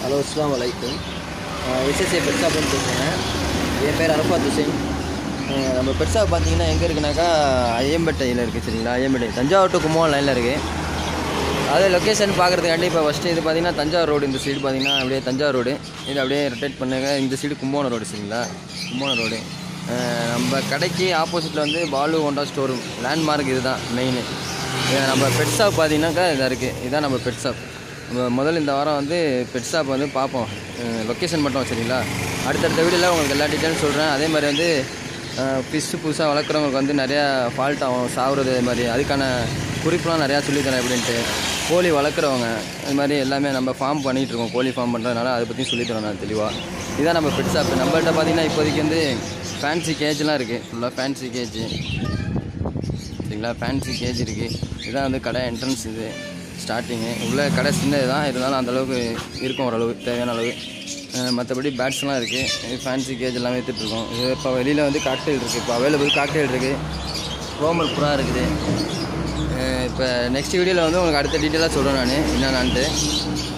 hello அஸ்லாம் வலைக்கும் SSA bed ஷாப்னு பேசுகிறேன் என் பேர் அரஃபாத் ஹுசைன் அஹ் நம்ம பெட் ஷாப் பார்த்தீங்கன்னா எங்கே இருக்குனாக்கா ஐயம்பேட்டையில் இருக்குது சரிங்களா ஐயம்பேட்டை தஞ்சாவூர் டு கும்பகோணம் லைனில் இருக்குது அது லொக்கேஷன் பார்க்குறதுக்காண்டி இப்போ ஃபஸ்ட்டு இது பார்த்தீங்கன்னா தஞ்சாவூர் ரோடு இந்த சைடு பார்த்தீங்கன்னா அப்படியே தஞ்சாவூர் ரோடு இது அப்படியே ரொட்டேட் பண்ணுங்க இந்த சைடு கும்பகோணம் ரோடு சரிங்களா கும்பகோணம் ரோடு அஹ் நம்ம கடைக்கு ஆப்போசிட்டில் வந்து Balu Honda store room landmark இதுதான் மெயின் நம்ம பெட் ஷாப் பார்த்தீங்கன்னாக்கா இதாக இருக்குது இதுதான் நம்ம பெட் ஷாப் நம்ம முதல்ல இந்த வாரம் வந்து பெட் ஷாப் வந்து பார்ப்போம் லொக்கேஷன் மட்டும் சரிங்களா அடுத்தடுத்த வீடியோவில் உங்களுக்கு எல்லா டீட்டெயிலும் சொல்கிறேன் அதே மாதிரி வந்து ஃபிஷ்ஷு புதுசாக வளர்க்குறவங்களுக்கு வந்து நிறையா ஃபால்ட் ஆகும் சாவுறது இது மாதிரி அதுக்கான குறிப்புலாம் நிறையா சொல்லித்தரேன் எப்படின்ட்டு கோழி வளர்க்குறவங்க இது மாதிரி எல்லாமே நம்ம ஃபார்ம் பண்ணிகிட்டு இருக்கோம் கோழி ஃபார்ம் பண்ணுறதுனால அதை பற்றி சொல்லித்தரோம் நான் தெளிவாக இதான் நம்ம பெட் ஷாப் நம்மள்ட்ட பார்த்தீங்கன்னா இப்போதைக்கு வந்து ஃபேன்சி கேஜ்லாம் இருக்குது ஃபுல்லாக ஃபேன்சி கேஜ் சரிங்களா ஃபேன்சி கேஜ் இருக்குது இதுதான் வந்து கடை என்ட்ரன்ஸ் இது ஸ்டார்டிங்கு உள்ள கடை சின்னது தான் இருந்தாலும் அந்த அளவுக்கு இருக்கும் ஓரளவு தேவையான அளவு அஹ் மற்றபடி பேட்ஸ்லாம் இருக்குது ஃபேன்சி கேஜ் எல்லாமே விற்றுட்ருக்கோம் இது இப்போ வெளியில் வந்து காக்டெயில் இருக்குது இப்போ அவைலபிள் காக்டெயில் இருக்குது ரோமல் புறா இருக்குது அஹ் இப்போ நெக்ஸ்ட் வீடியோவில் வந்து உங்களுக்கு அடுத்த டீட்டெயிலாக சொல்கிறேன் நான் என்னென்னான்ட்டு